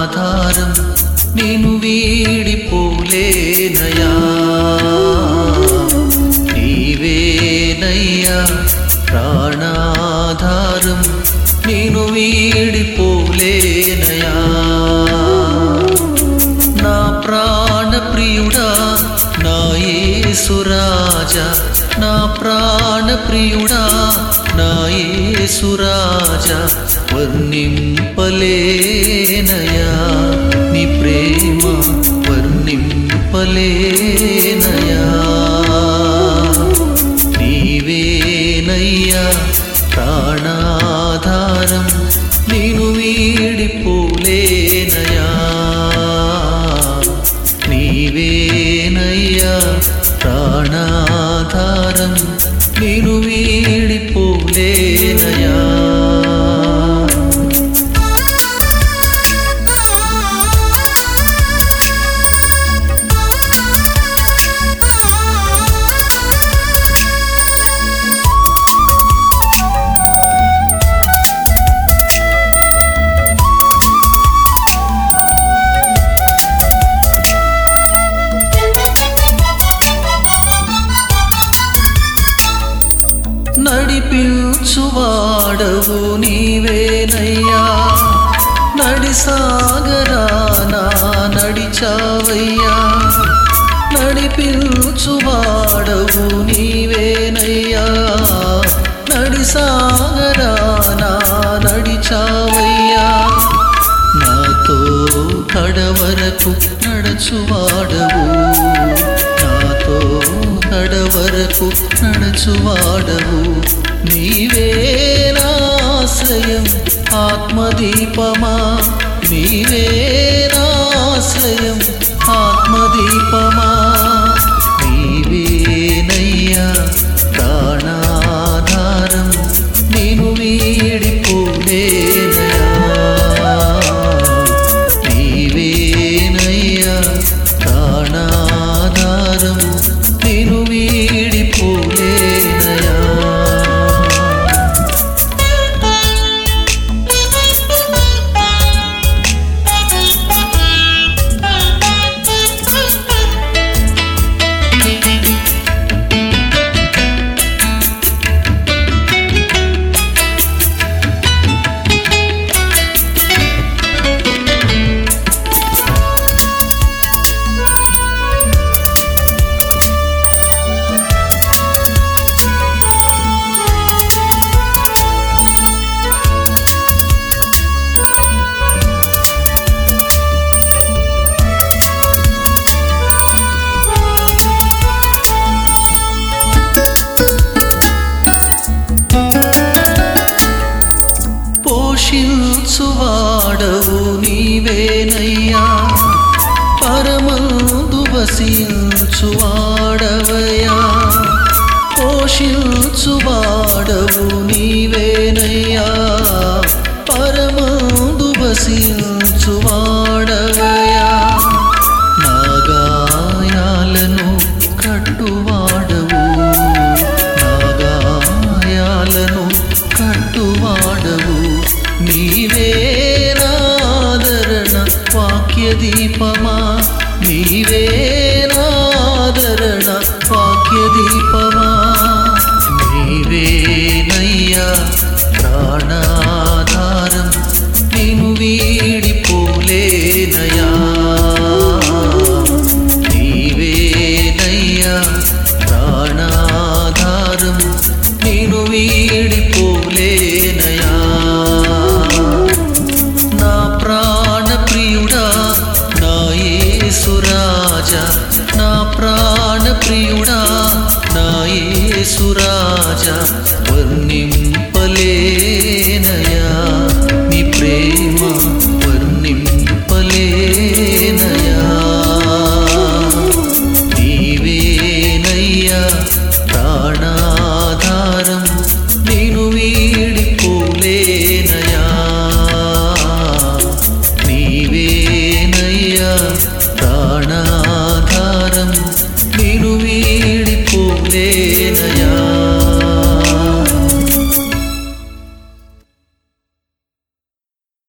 ప్రాణాధారం నేను వీడిపోలేనయా నీవేనయ్యా ప్రాణాధారం నేను వీడిపోలేనయా నా ప్రాణ ప్రియుడా నా యేసురాజా నా ప్రాణ ప్రియుడా నా యేసురాజా వర్ణింపలేనయా నీ ప్రేమ వర్ణింపలేనయా నీవేనయ్యా ప్రాణాధారం నేను వీడిపోలేనయా నీవేనయ్యా ప్రాణాధారం నేను వీడిపోలేనయా నడిపించువాడవు నీవేనయ్యా నడిసాగరానా నడిచావయ్యా నడిపించువాడవు నీవేనయ్యా నడిసాగరానా నడిచావయ్యా నాతో కడవరకు నడచువాడవు నాతో కడవరకు నడచువాడవు నీవే నాశ్రయం ఆత్మదీపమా నీవే నాశ్రయం ఆత్మదీపమా నీవేనయ్యా ప్రాణాధారం నేను వీడిపోలేనయా నీవేనయ్యా ప్రాణాధారం నేను వీడిపోలేనయా పోషించువాడవు నీవేనయ్యా పరమందు వసించువాడవయ్యా పోషించువాడవు నీవేనయ్యా పరమందు వసించువాడవయ్యా నా గాయాలను కట్టువాడవు నా గాయాలను కట్టువాడవు నీవే నాదరణ వాక్య దీపమా నీవే నాదరణ వాక్య దీపమా నీవేనయ్యా ప్రాణాధారం నేను వీడిపోలేనయా నీవేనయ్యా ప్రాణాధారం నేను వీడిపోలేనయా నా ప్రాణ ప్రియుడా నా యేసురాజా నా ప్రాణ ప్రియుడా నా యేసురాజా వర్ణింపలేనయా నీ ప్రేమ వర్ణింపలేనయా నీవేనయ్యా ప్రాణాధారం నేను వీడిపోలేనయా నీవేనయ్యా ప్రాణాధారం నేను వీడిపోలే